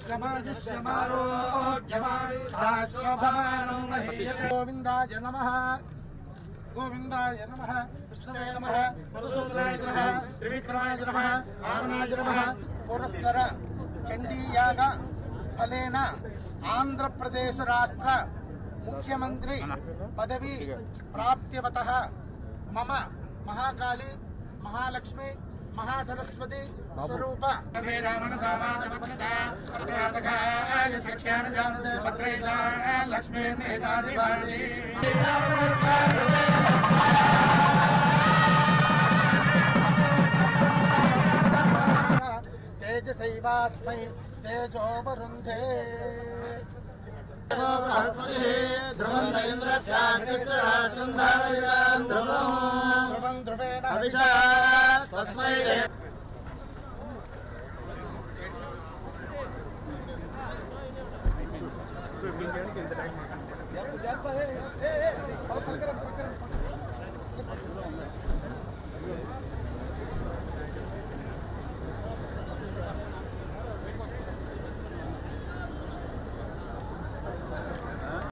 దీర్ఘమాయుష్యమారోగ్యమాశ్వభమానం మహీయతే గోవిందాయ నమః గోవిందాయ నమ విష్ణవే నమ మధుసూదనాయ నమ త్రివిక్రమాయ నమ వామనాయ నమ పురస్సర చండీయాగ ఫలేన ఆంధ్రప్రదేశ రాష్ట్ర ముఖ్యమంత్రి పదవి ప్రాప్త్యవత మమ మహాకాళి మహాలక్ష్మి మహాసరస్వతి స్వరూప లక్ష్మీ తేజసైవాస్మై తేజోవరుంధే ధ్రువం ధ్రువేణ తస్మై ఏ